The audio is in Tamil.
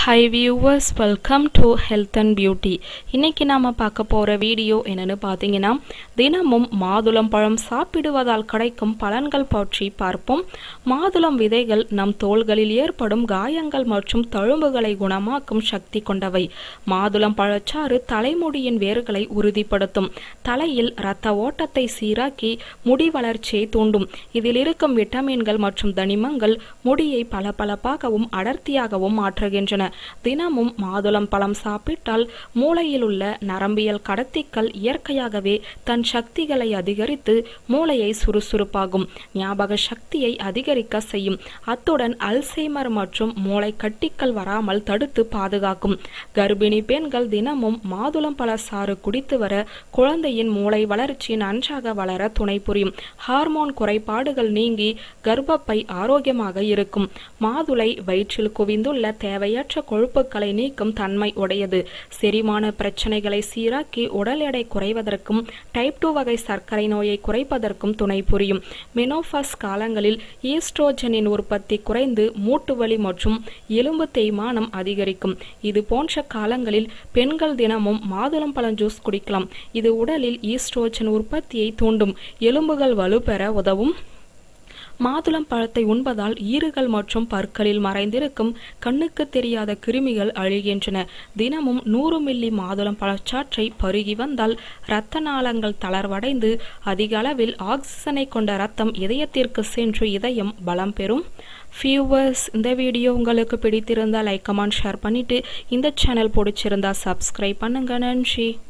high viewers welcome to health and beauty இன்னைக்கு நாம பார்க்க போற வீடியோ என்னன்னு பார்த்தீங்கன்னா தினமும் மாதுளம் பழம் சாப்பிடுவதால் கிடைக்கும் பலன்கள் பற்றி பார்ப்போம் மாதுளம் விதைகள் நம் தோள்களில் ஏற்படும் காயங்கள் மற்றும் தழும்புகளை குணமாக்கும் சக்தி கொண்டவை மாதுளம் பழச்சாறு தலைமுடியின் வேர்களை உறுதிப்படுத்தும் தலையில் இரத்த ஓட்டத்தை சீராக்கி முடி வளர்ச்சியை தூண்டும் இதில் இருக்கும் விட்டமின்கள் மற்றும் தனிமங்கள் முடியை பளபளப்பாகவும் அடர்த்தியாகவும் மாற்றுகின்றன தினமும் மாதுளம் பழம் சாப்பிட்டால் மூளையில் உள்ள நரம்பியல் கடத்திகள் இயற்கையாகவே தன் சக்திகளை அதிகரித்து மூளையை சுறுசுறுப்பாகும் ஞாபக சக்தியை அதிகரிக்க செய்யும் அத்துடன் அல்சைமர் மற்றும் மூளை கட்டிகள் வராமல் தடுத்து பாதுகாக்கும் கர்ப்பிணி பெண்கள் தினமும் மாதுளம் பழ சாறு குடித்து வர குழந்தையின் மூளை வளர்ச்சி நன்றாக வளர துணை புரியும் ஹார்மோன் குறைபாடுகள் நீங்கி கர்ப்பப்பை ஆரோக்கியமாக இருக்கும் மாதுளை வயிற்றில் குவிந்துள்ள தேவையற்ற கொழுப்புகளை நீக்கும் தன்மை உடையது செரிமான பிரச்சனைகளை சீராக்கி உடல் எடை குறைவதற்கும் டைப் டூ வகை சர்க்கரை நோயை குறைப்பதற்கும் துணை புரியும் மெனோஃபஸ் காலங்களில் ஈஸ்ட்ரோஜனின் உற்பத்தி குறைந்து மூட்டு வலி மற்றும் எலும்பு தேய்மானம் அதிகரிக்கும் இது போன்ற காலங்களில் பெண்கள் தினமும் மாதுளம் பழம் ஜூஸ் குடிக்கலாம் இது உடலில் ஈஸ்ட்ரோஜன் உற்பத்தியை தூண்டும் எலும்புகள் வலுப்பெற உதவும் மாதுளம் பழத்தை உண்பதால் ஈறுகள் மற்றும் பற்களில் மறைந்திருக்கும் கண்ணுக்கு தெரியாத கிருமிகள் அழிகின்றன தினமும் நூறு மில்லி மாதுளம் பழச்சாற்றை பருகி வந்தால் இரத்த நாளங்கள் தளர்வடைந்து அதிக அளவில் ஆக்சிஜனை கொண்ட ரத்தம் இதயத்திற்கு சென்று இதயம் பலம் பெறும் ஃபியூவர்ஸ் இந்த வீடியோ உங்களுக்கு பிடித்திருந்தால் லைக் கமெண்ட் ஷேர் பண்ணிட்டு இந்த சேனல் பிடிச்சிருந்தா சப்ஸ்கிரைப் பண்ணுங்க நன்றி